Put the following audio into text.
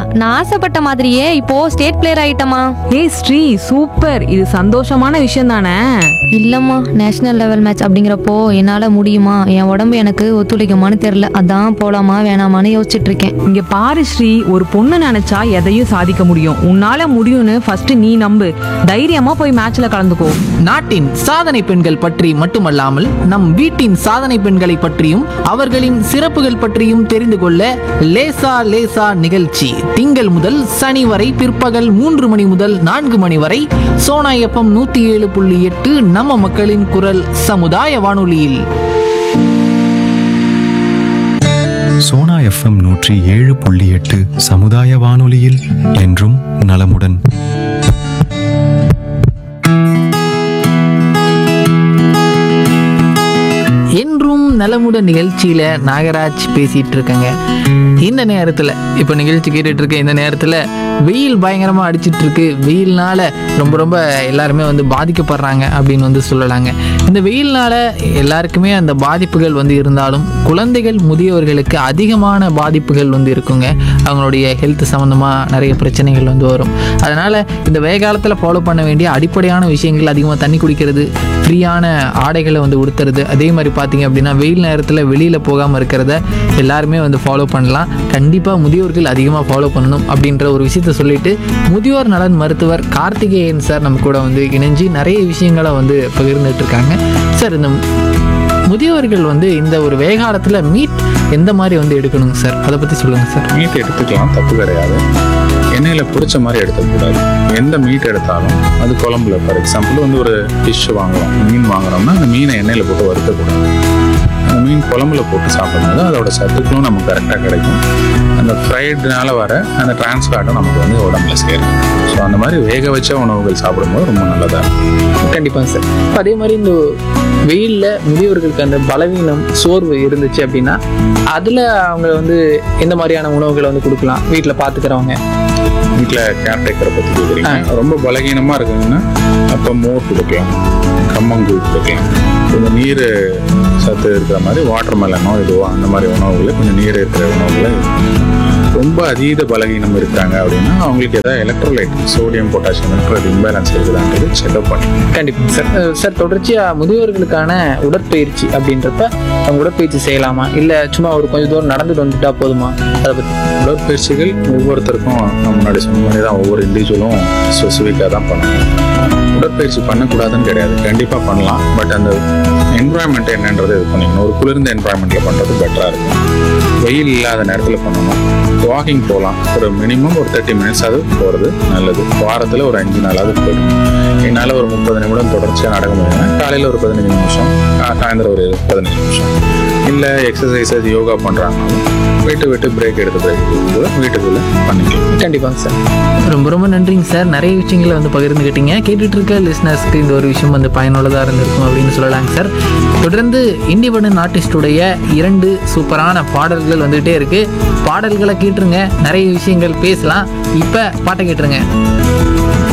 நான் ஆசைப்பட்ட மாதிரியே இப்போ ஸ்டேட் பிளேயர் ஆயிட்டமா ஏய் ஸ்ரீ சூப்பர் இது சந்தோஷமான விஷயம் தானே இல்லம்மா நேஷனல் லெவல் மேட்ச் அப்படிங்கிறப்போ என்னால முடியுமா என் உடம்பு எனக்கு ஒத்துழைக்குமான்னு தெரியல அதான் போலாமா வேணாமான்னு யோசிச்சுட்டு இருக்கேன் இங்க பாரு ஸ்ரீ ஒரு பொண்ணு நினைச்சா எதையும் சாதிக்க முடியும் உன்னால முடியும்னு ஃபர்ஸ்ட் நீ நம்பு தைரியமா போய் மேட்ச்ல கலந்துக்கோ நாட்டின் சாதனை பெண்கள் பற்றி மட்டுமல்லாமல் நம் வீட்டின் சாதனை பெண்களை பற்றியும் அவர்களின் சிறப்புகள் பற்றியும் தெரிந்து கொள்ள லேசா லேசா நிகழ்ச்சி திங்கள் முதல் சனி வரை பிற்பகல் மூன்று மணி முதல் நான்கு மணி வரை சோனா எஃப்எம் நூத்தி ஏழு புள்ளி எட்டு நம்ம மக்களின் குரல் சமுதாய வானொலியில் சோனா எஃப்எம் நூற்றி ஏழு புள்ளி எட்டு சமுதாய வானொலியில் என்றும் நலமுடன் என்றும் நலமுடன் நிகழ்ச்சியில நாகராஜ் பேசிட்டு இருக்கேங்க இந்த நேரத்துல இப்ப நிகழ்ச்சி கேட்டுட்டு இருக்க இந்த நேரத்துல வெயில் பயங்கரமா அடிச்சிட்டு இருக்கு வெயில்னால ரொம்ப ரொம்ப எல்லாருமே வந்து பாதிக்கப்படுறாங்க அப்படின்னு வந்து சொல்லலாங்க இந்த வெயில்னால எல்லாருக்குமே அந்த பாதிப்புகள் வந்து இருந்தாலும் குழந்தைகள் முதியவர்களுக்கு அதிகமான பாதிப்புகள் வந்து இருக்குங்க அவங்களுடைய ஹெல்த் சம்மந்தமாக நிறைய பிரச்சனைகள் வந்து வரும் அதனால் இந்த வெய காலத்தில் ஃபாலோ பண்ண வேண்டிய அடிப்படையான விஷயங்கள் அதிகமாக தண்ணி குடிக்கிறது ஃப்ரீயான ஆடைகளை வந்து உடுத்துறது அதே மாதிரி பார்த்தீங்க அப்படின்னா வெயில் நேரத்தில் வெளியில் போகாமல் இருக்கிறத எல்லாருமே வந்து ஃபாலோ பண்ணலாம் கண்டிப்பாக முதியோர்கள் அதிகமாக ஃபாலோ பண்ணணும் அப்படின்ற ஒரு விஷயத்த சொல்லிட்டு முதியோர் நலன் மருத்துவர் கார்த்திகேயன் சார் நம்ம கூட வந்து இணைஞ்சு நிறைய விஷயங்களை வந்து பகிர்ந்துட்டு இருக்காங்க சார் இந்த முதியோர்கள் வந்து இந்த ஒரு வேகாலத்தில் மீட் எந்த மாதிரி வந்து எடுக்கணுங்க சார் அதை பற்றி சொல்லுங்கள் சார் மீட் எடுத்துக்கலாம் தப்பு கிடையாது எண்ணெயில் பிடிச்ச மாதிரி எடுத்துக்கூடாது எந்த மீட் எடுத்தாலும் அது குழம்புல ஃபார் எக்ஸாம்பிள் வந்து ஒரு ஃபிஷ் வாங்குறோம் மீன் வாங்குறோம்னா அந்த மீனை எண்ணெயில் போட்டு வறுக்கக்கூடாது அந்த மீன் குழம்புல போட்டு சாப்பிடும்போது அதோட சத்துக்களும் நமக்கு கரெக்டாக கிடைக்கும் அந்த ஃப்ரைடுனால வர அந்த டிரான்ஸ்ஃபேட்டும் நமக்கு வந்து உடம்புல சேரும் ஸோ அந்த மாதிரி வேக வச்ச உணவுகள் சாப்பிடும்போது ரொம்ப நல்லதாக இருக்கும் கண்டிப்பாங்க சார் இப்ப அதே மாதிரி இந்த வெயிலில் முதியோர்களுக்கு அந்த பலவீனம் சோர்வு இருந்துச்சு அப்படின்னா அதில் அவங்க வந்து எந்த மாதிரியான உணவுகளை வந்து கொடுக்கலாம் வீட்டில் பார்த்துக்கிறவங்க வீட்டில் கேர்டேக்கரை பற்றி கேட்குறீங்க ரொம்ப பலகீனமாக இருக்குங்கன்னா அப்போ மோர் கொடுக்கலாம் கம்மங்கூழ் கொடுக்கலாம் கொஞ்சம் நீர் சத்து இருக்கிற மாதிரி வாட்டர் மெலனோ இதுவோ அந்த மாதிரி உணவுகளை கொஞ்சம் நீர் இருக்கிற உணவுகளை ரொம்ப அதீத பலகீனம் இருக்காங்க அப்படின்னா அவங்களுக்கு ஏதாவது electrolyte sodium potassium electrolyte imbalance இருக்குதான்றது செக்அப் பண்ணணும் கண்டிப்பாக சார் அஹ் சார் தொடர்ச்சியாக முதியோர்களுக்கான உடற்பயிற்சி அப்படின்றப்ப அவங்க உடற்பயிற்சி செய்யலாமா இல்லை சும்மா ஒரு கொஞ்சம் தூரம் நடந்துட்டு வந்துட்டா போதுமா அதை பற்றி உடற்பயிற்சிகள் ஒவ்வொருத்தருக்கும் நம்ம முன்னாடி சொன்ன மாதிரி தான் ஒவ்வொரு இண்டிவிஜுவலும் ஸ்பெசிஃபிக்காக தான் பண்ணணும் உடற்பயிற்சி பண்ணக்கூடாதுன்னு கிடையாது கண்டிப்பாக பண்ணலாம் பட் அந்த என்வாயன்மெண்ட் என்னன்றது இது பண்ணிக்கணும் ஒரு குளிர்ந்த என்வாயன்மெண்ட்டில் பண்ணுறது பெட்டராக இருக்கும் வெயில் இல்லாத நேரத்தில் பண்ணணும் வாக்கிங் போகலாம் ஒரு மினிமம் ஒரு தேர்ட்டி மினிட்ஸ் அது போகிறது நல்லது வாரத்தில் ஒரு அஞ்சு நாளாவது போயிடும் என்னால் ஒரு முப்பது நிமிடம் தொடர்ச்சியாக நடக்க முடியும்னா காலையில் ஒரு பதினஞ்சு நிமிஷம் சா- சாயந்தரம் ஒரு பதினஞ்சு நிமிஷம் இல்லை எக்ஸசைஸஸ் யோகா பண்ணுறாங்கனாலும் விட்டு விட்டு பிரேக் எடுத்து பிரேக் கூட வீட்டுக்குள்ளே பண்ணிக்கலாம் கண்டிப்பாங்க சார் ரொம்ப ரொம்ப நன்றிங்க சார் நிறைய விஷயங்களை வந்து பகிர்ந்துக்கிட்டீங்க கேட்டுட்டு இருக்க லிஸ்னர்ஸ்க்கு இந்த ஒரு விஷயம் வந்து பயனுள்ளதாக இருந்திருக்கும் அப்படின்னு சொல்லலாங்க சார் தொடர்ந்து இண்டிபெண்டன்ட் ஆர்டிஸ்டுடைய இரண்டு சூப்பரான பாடல்கள் வந்துகிட்டே இருக்கு பாடல்களை கேட்டுருங்க நிறைய விஷயங்கள் பேசலாம் இப்போ பாட்டை கேட்டுருங்க